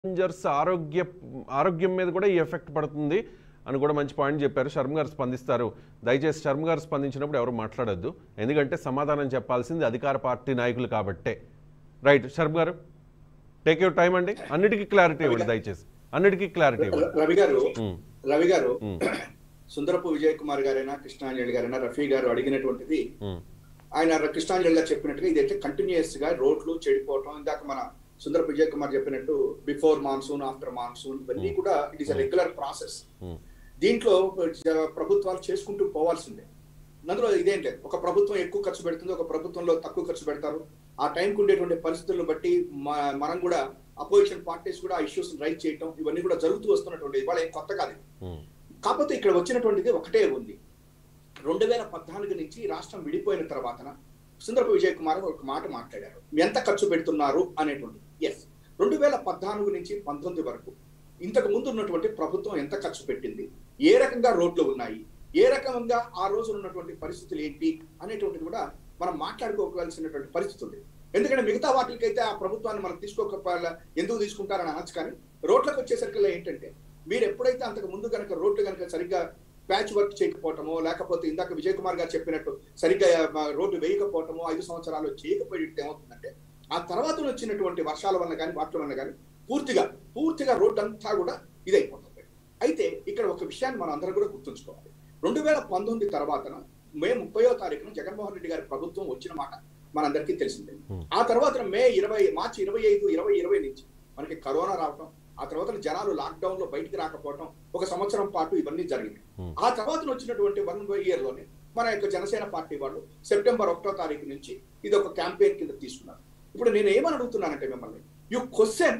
Passengers ఆరోగ్య ఆరోగ్యం మీద కూడా ఈ ఎఫెక్ట్ పడుతుంది అని కూడా మంచి పాయింట్ చెప్పారు శర్మ గారు స్పందిస్తారు దయచేసి శర్మ గారు స్పందించినప్పుడు ఎవరు మాట్లాడొద్దు ఎందుకంటే సమాధానం చెప్పాల్సింది అధికార పార్టీ నాయకులు కాబట్టే రైట్ శర్మ గారు టేక్ యూర్ టైం అండి అన్నిటికీ క్లారిటీ ఇవ్వండి దయచేసి అన్నిటికీ క్లారిటీ ఇవ్వండి రవి గారు ఉమ్, రవి గారు ఉమ్, సుందరపు విజయ్ కుమార్ గారైనా కృష్ణాంజలి గారైనా రఫీ గారు అడిగినటువంటిది ఉమ్, ఆయన కృష్ణాంజలి గారు చెప్పినట్టుగా ఇదైతే కంటిన్యూస్ గా రోడ్లు చెడిపోవటం ఇందాక మన సుందరపు విజయ్ కుమార్ చెప్పినట్టు బిఫోర్ మాన్సూన్ ఆఫ్టర్ మాన్సూన్ ఇవన్నీ కూడా it is regular process um, దీంట్లో జ- ప్రభుత్వాలు చేసుకుంటూ పోవాల్సిందే అందులో ఇదేం లేదు ఒక ప్రభుత్వం ఎక్కువ ఖర్చు పెడుతుంది ఒక ప్రభుత్వంలో తక్కువ ఖర్చు పెడతారు ఆ టైంకి ఉండేటువంటి పరిస్థితులను బట్టి మ- మనం కూడా అపోజిషన్ పార్టీస్ కూడా ఆ ఇష్యూస్ రైజ్ చేయటం ఇవన్నీ కూడా జరుగుతూ వస్తున్నటువంటి ఇవాళ ఏం కొత్త కాదు ఇది. ఉమ్, కాకపోతే ఇక్కడ వచ్చినటువంటిది ఒకటే ఉంది రెండు వేల పద్నాలుగు నుంచి రాష్ట్రం విడిపోయిన తర్వాతన సుందరపు విజయ్ కుమార్ ఒక మాట మాట్లాడారు ఎంత ఖర్చు పెడుతున్నారు అనేటువంటిది ఎస్ రెండు వేల పద్నాలుగు నుంచి పంతొమ్మిది వరకు ఇంతకు ముందు ఉన్నటువంటి ప్రభుత్వం ఎంత ఖర్చు పెట్టింది ఏ రకంగా రోడ్లు ఉన్నాయి ఏ రకంగా ఆ రోజు ఉన్నటువంటి పరిస్థితులు ఏంటి అనేటువంటిది కూడా మనం మాట్లాడుకోవాల్సినటువంటి పరిస్థితి ఉంది ఎందుకంటే మిగతా వాటికైతే ఆ ప్రభుత్వాన్ని మనం తీసుకోకపోవాల ఎందుకు తీసుకుంటారని అనొచ్చు కానీ రోడ్లకు వచ్చేసరికి ఏంటంటే మీరు ఎప్పుడైతే అంతకు ముందు కనుక రోడ్లు కనుక సరిగ్గా ప్యాచ్ వర్క్ చేయకపోవటమో లేకపోతే ఇందాక విజయ్ కుమార్ గారు చెప్పినట్టు సరిగ్గా ఆ, రోడ్డు వేయకపోవటమో ఐదు సంవత్సరాలు చేయకపోయితే ఏమవుతుందంటే ఆ తర్వాత వచ్చినటువంటి వర్షాల వల్ల కానీ వాటి వల్ల కానీ పూర్తిగా పూర్తిగా రోడ్డు అంతా కూడా ఇదైపోతుంది అయితే ఇక్కడ ఒక విషయాన్ని మనం అందరం కూడా గుర్తుంచుకోవాలి రెండు వేల పంతొమ్మిది తర్వాత మే ముప్పయో తారీఖున జగన్మోహన్ రెడ్డి గారి ప్రభుత్వం వచ్చిన మాట మనందరికీ తెలిసిందే Hmm. ఆ తర్వాత మే ఇరవై మార్చి ఇరవై ఐదు ఇరవై ఇరవై నుంచి మనకి కరోనా రావటం ఆ తర్వాత జనాలు లాక్డౌన్ లో బయటికి రాకపోవటం ఒక సంవత్సరం పాటు ఇవన్నీ జరిగింది Hmm. ఆ తర్వాత వచ్చినటువంటి వన్ ఇయర్ లోనే మన యొక్క జనసేన పార్టీ వాళ్ళు సెప్టెంబర్ ఒకటో తారీఖు నుంచి ఇది ఒక క్యాంపెయిన్ కింద తీసుకున్నారు ఇప్పుడు నేను ఏమని అడుగుతున్నానంటే మిమ్మల్ని యు క్వశ్చన్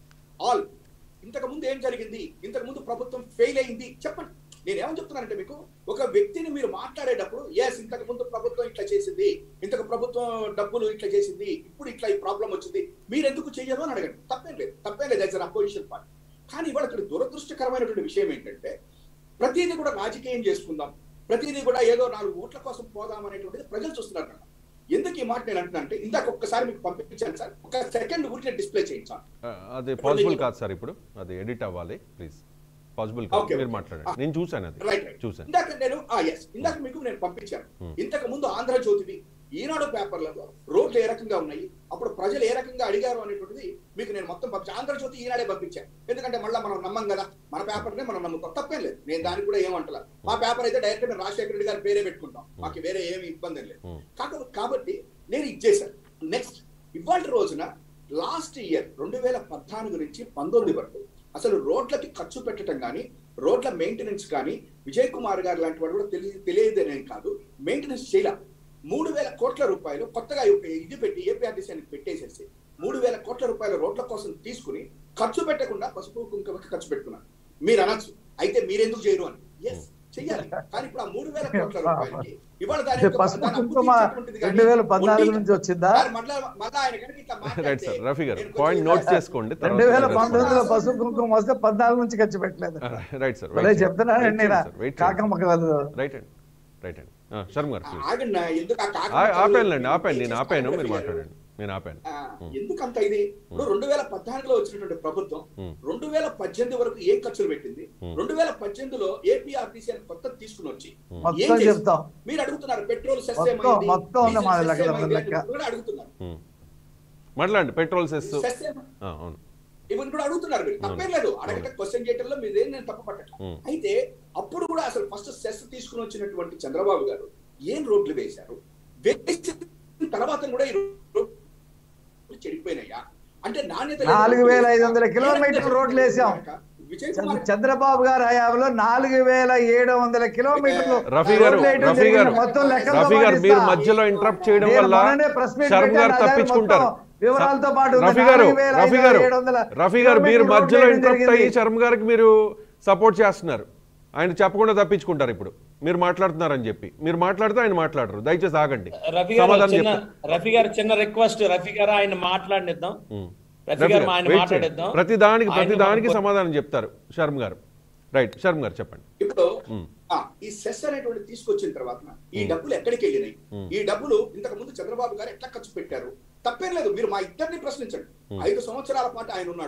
ఆల్ ఇంతకు ముందు ఏం జరిగింది ఇంతకు ముందు ప్రభుత్వం ఫెయిల్ అయింది చెప్పండి నేను ఏమని చెప్తున్నానంటే మీకు ఒక వ్యక్తిని మీరు మాట్లాడేటప్పుడు ఎస్ ఇంతకు ముందు ప్రభుత్వం ఇట్లా చేసింది ఇంతకు ప్రభుత్వం డబ్బులు ఇట్లా చేసింది ఇప్పుడు ఇట్లా ఈ ప్రాబ్లం వచ్చింది మీరు ఎందుకు చేయరు అని అడగండి తప్పేం లేదు తప్పేం లేదు యాజ్ అన్ అపోజిషన్ పార్టీ కానీ ఇవాళ ఇక్కడ దురదృష్టకరమైనటువంటి విషయం ఏంటంటే ప్రతిదీ కూడా రాజకీయం చేసుకుందాం ప్రతిదీ కూడా ఏదో నాలుగు ఓట్ల కోసం పోదాం అనేటువంటిది ప్రజలు చూస్తున్నారు కదా ఎందుకు ఈ మాట నేను అంటున్నా అంటే ఇందాక ఒక్కసారి మీకు పంపించాను సార్ ఒక సెకండ్ ఊరికే డిస్ప్లే చేయండి సార్ ఆ, అది పాసిబుల్ కాదు సార్ ఇప్పుడు అది ఎడిట్ అవ్వాలి ప్లీజ్ పాసిబుల్ కాదు Okay, మీరు okay. మాట్లాడండి నేను చూశాను అది రైట్ రైట్ చూశాను ఇందాక నేను ఆ ఎస్ ఇందాక మీకు నేను పంపించాను Hmm. ఇంతకు ముందు ఆంధ్రజ్యోతివి ఈనాడు పేపర్లలో రోడ్లు ఏ రకంగా ఉన్నాయి అప్పుడు ప్రజలు ఏ రకంగా అడిగారు అనేటువంటిది మీకు నేను మొత్తం పంపించాను ఆంధ్రజ్యోతి ఈనాడే పంపించాను ఎందుకంటే మళ్ళీ మనం నమ్మం కదా మన పేపర్నే మనం నమ్ముతాం తప్పేం లేదు నేను దానికి కూడా ఏమంటలా మా పేపర్ అయితే డైరెక్ట్ మేము రాజశేఖర రెడ్డి గారి పేరే పెట్టుకుంటాం మాకు వేరే ఏమి ఇబ్బంది లేదు Hmm. కాక- కాబట్టి నేను ఇచ్చేసాను నెక్స్ట్ ఇవాళ రోజున లాస్ట్ ఇయర్ రెండు వేల పద్నాలుగు నుంచి పంతొమ్మిది వరకు అసలు రోడ్లకి ఖర్చు పెట్టడం కానీ రోడ్ల మెయింటెనెన్స్ కానీ విజయ్ కుమార్ గారు లాంటి వాడు కూడా తెలియ తెలియదనేం కాదు మెయింటెనెన్స్ చేయాల మూడు వేల కోట్ల రూపాయలు కొత్తగా ఒక ఇది పెట్టి ఏపీఆర్టీసీ అని పెట్టేసేసి మూడు వేల కోట్ల రూపాయల రోడ్ల కోసం తీసుకుని ఖర్చు పెట్టకుండా పసుపు కుంకుమకి ఖర్చు పెట్టుకున్నారు మీరు అనొచ్చు అయితే మీరెందుకు చేయరు అని ఎస్ చెయ్యాలి కానీ ఇప్పుడు ఆ మూడు వేల కోట్ల రూపాయలకి ఇవాళ దాని అంటే యొక్క- పసుపు దాని అప్పు కుంకుమ తీర్చేటువంటిది కానీ రెండు వేల పద్నాలుగు వడ్డీ- నుంచి వచ్చిందా సార్, మళ్ళా మళ్ళా ఆయన కనుక ఇట్లా రైట్ మాట్లాడితే సార్ రఫీ గారు నేను పాయింట్ కొంచెం నోట్ ఇలా- చేసుకోండి రెండు వేల తర్వాత పంతొమ్మిదిలో పసుపు కుంకుమ వస్తే పద్నాలుగు నుంచి ఖర్చు పెట్టలేదు రైట్ సార్ అదే చెప్తున్నానండి కాకమ్మ కలదు రైట్ అండి రైట్ అండి ఆ, శర్మ గారు please. ఆగండి నా, ఎందుకు ఆ కాకి ఆ- ముక్కలు ఆపానులేండి ఆపాను ఏం నేను చేస్తారు ఆపాను రఫీ మీరు గారు? మాట్లాడండి నేను ఆపాను ఆ, ఎందుకు అంత ఇది ఇప్పుడు రెండు వేల పద్నాలుగులో వచ్చినటువంటి ప్రభుత్వం ఉమ్, రెండు వేల పద్దెనిమిది వరకు ఏం ఖర్చులు పెట్టింది Hmm. రెండు వేల పద్దెనిమిదిలో ఏపీఆర్టీసీ అని కొత్త తీసుకుని వచ్చి ఏం మొత్తం చేసింది? చెప్తాం మీరు అడుగుతున్నారు పెట్రోల్ సెస్ మొత్తం- ఏమైంది? మొత్తం ఉంది డీజిల్ మా సెస్ దగ్గర ఏమైంది? లెక్క. అని కూడా అడుగుతున్నారు ఉమ్. మాట్లాడండి పెట్రోల్ సెస్ సెస్ ఏమ- ఆ, అవును ఇవన్నీ కూడా అడుగుతున్నారు మీరు తప్పేం లేదు అడగట క్వశ్చన్ చేయటంలో మీరేం నేను తప్పు పట్టట్ల ఉమ్, అయితే అప్పుడు కూడా అసలు ఫస్ట్ సెస్ తీసుకుని వచ్చినటువంటి చంద్రబాబు గారు ఏం రోడ్లు వేశారు వేసిన తర్వాత కూడా ఈ రోడ్లు చెడిపోయినాయా అంటే నాణ్యత లేని నాలుగు వేల ఐదు వందల రోడ్లు కిలోమీటర్లు రోడ్లు వేసాం. విజయ్ చంద్ర- కుమార్ చంద్రబాబు గారి హయాంలో నాలుగు వేల ఏడు వందల కిలోమీటర్లు రఫీ గారు రోడ్లు వేయడం రఫీ జరిగింది. గారు మొత్తం లెక్కలతో రఫీ గారు పాటు మీరు ఇస్తా. మధ్యలో ఇంటరప్ట్ చేయడం నేను వల్ల మొన్ననే press meet శర్మ గారు పెట్టాను, అదే తప్పించుకుంటారు మొత్తం వివరాలతో పాటు ఉంది. రఫీ గారు నాలుగు వేల రఫీ ఐదు గారు ఏడు వందల రఫీ గారు మీరు కిలోమీటర్లు మధ్యలో రోడ్లు ఇంటరప్ట్ వేయడం అయ్యి జరిగింది. శర్మ గారికి మీరు సపోర్ట్ చేస్తున్నారు ఆయన చెప్పకుండా తప్పించుకుంటారు ఇప్పుడు మీరు మాట్లాడుతున్నారని చెప్పి మీరు మాట్లాడితే ఆయన మాట్లాడరు దయచేసి ఆగండి రఫీ గారు సమాధానం చిన్న చెప్తారు రఫీ గారు చిన్న రిక్వెస్ట్ రఫీ గారు ఆయన మాట్లాడిద్దాం ఉమ్. రఫీ రఫీ గారు గారు, ఆయన wait మాట్లాడిద్దాం చేయండి. ప్రతి దానికి ప్రతి ఆయన దానికి మాట్లాడు- సమాధానం చెప్తారు శర్మ గారు రైట్ శర్మ గారు చెప్పండి ఇప్పుడు ఉమ్. ఆ, ఈ సెస్ అనేటువంటి తీసుకొచ్చిన తర్వాత ఈ Hmm. డబ్బులు ఎక్కడికి వెళ్ళినాయి Hmm. ఈ డబ్బులు ఇంతకు ముందు చంద్రబాబు గారు ఎట్లా ఖర్చు పెట్టారు తప్పేం లేదు మీరు మా ఇద్దరిని ప్రశ్నించండి Hmm. ఐదు సంవత్సరాల పాటు ఆయన ఉన్నాడు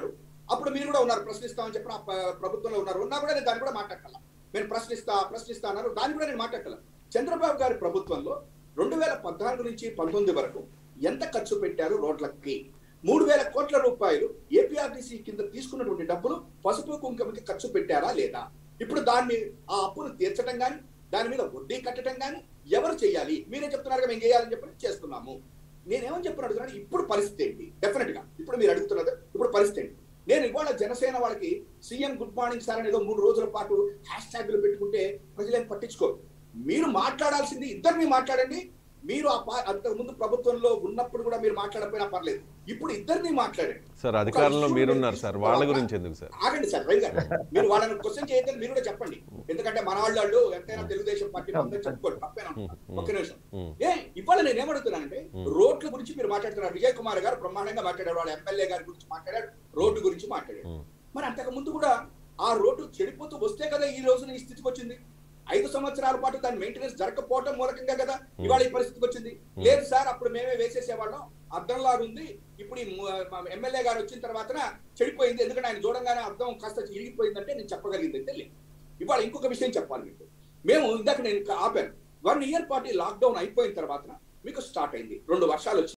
అప్పుడు మీరు కూడా ఉన్నారు ప్రశ్నిస్తామని చెప్పి ఆ ప- ప్రభుత్వంలో ఉన్నారు ఉన్నా కూడా నేను దాన్ని కూడా మాట్లాడాల నేను ప్రశ్నిస్తా ప్రశ్నిస్తా అన్నారు దాన్ని కూడా నేను మాట్లాడాల చంద్రబాబు గారి ప్రభుత్వంలో రెండు వేల పద్నాలుగు నుంచి పంతొమ్మిది వరకు ఎంత ఖర్చు పెట్టారు రోడ్లకి మూడు వేల కోట్ల రూపాయలు ఏపీఆర్టీసీ కింద తీసుకున్నటువంటి డబ్బులు పసుపు కుంకుమకి ఖర్చు పెట్టారా లేదా ఇప్పుడు దాన్ని ఆ అప్పును తీర్చడం కానీ దాని మీద వడ్డీ కట్టడం కానీ ఎవరు చేయాలి మీరే చెప్తున్నారు మేము చేయాలని చెప్పి చేస్తున్నాము నేనేమని చెప్పిన అడుగుతున్నాను ఇప్పుడు పరిస్థితి ఏంటి డెఫినెట్ గా ఇప్పుడు మీరు అడుగుతున్నది ఇప్పుడు పరిస్థితి ఏంటి నేను ఇవాళ జనసేన వాళ్ళకి సీఎం గుడ్ మార్నింగ్ సార్ అని ఏదో మూడు రోజుల పాటు హ్యాష్ ట్యాగ్లు పెట్టుకుంటే ప్రజలేం పట్టించుకోరు మీరు మాట్లాడాల్సింది ఇద్దరిని మాట్లాడండి మీరు ఆ పా- అంతకు ముందు ప్రభుత్వంలో ఉన్నప్పుడు కూడా మీరు మాట్లాడకపోయినా పర్లేదు ఇప్పుడు ఇద్దరిని మాట్లాడండి సార్ అధికారంలో ఒక మీరున్నారు issue సార్ మీద వాళ్ళ తీసుకున్న గురించి ఎందుకు సార్ ఆగండి సార్ రవి గారు మీరు వాళ్ళని క్వశ్చన్ చేయొద్దని మీరు కూడా చెప్పండి ఎందుకంటే మన వాళ్ళు ఎంతైనా తెలుగుదేశం పార్టీ అందరూ చెప్పుకోండి తప్పేనా ఒక్క నిమిషం ఉమ్. ఏ ఇవాళ నేను ఏమడుగుతున్నానంటే Hmm. రోడ్ల గురించి మీరు మాట్లాడుతున్నారు విజయ్ కుమార్ గారు బ్రహ్మాండంగా మాట్లాడారు వాళ్ళ ఎమ్మెల్యే గారి గురించి మాట్లాడారు రోడ్డు గురించి మాట్లాడారు ఉమ్. మరి అంతకు ముందు కూడా ఆ రోడ్డు చెడిపోతూ వస్తే కదా ఈ రోజున ఈ స్థితికి వచ్చింది ఐదు సంవత్సరాల పాటు దాని మెయింటెనెన్స్ జరగకపోవటం మూలకంగా కదా ఇవాళ ఈ పరిస్థితికి వచ్చింది లేదు సార్ అప్పుడు మేమే వేసేసేవాళ్ళం అర్థంలాగా ఉంది ఇప్పుడు ఈ ఎమ్మెల్యే గారు వచ్చిన తర్వాత చెడిపోయింది ఎందుకంటే ఆయన చూడంగానే అర్థం కాస్త ఇరిగిపోయిందంటే నేను చెప్పగలిగింది అయితే లేదు ఇవాళ ఇంకొక విషయం చెప్పాలి మీకు మేము ఇందాక నేను ఇంకా ఆపాను వన్ ఇయర్ పాటు లాక్డౌన్ అయిపోయిన తర్వాత మీకు స్టార్ట్ అయింది రెండు వర్షాలు వచ్చి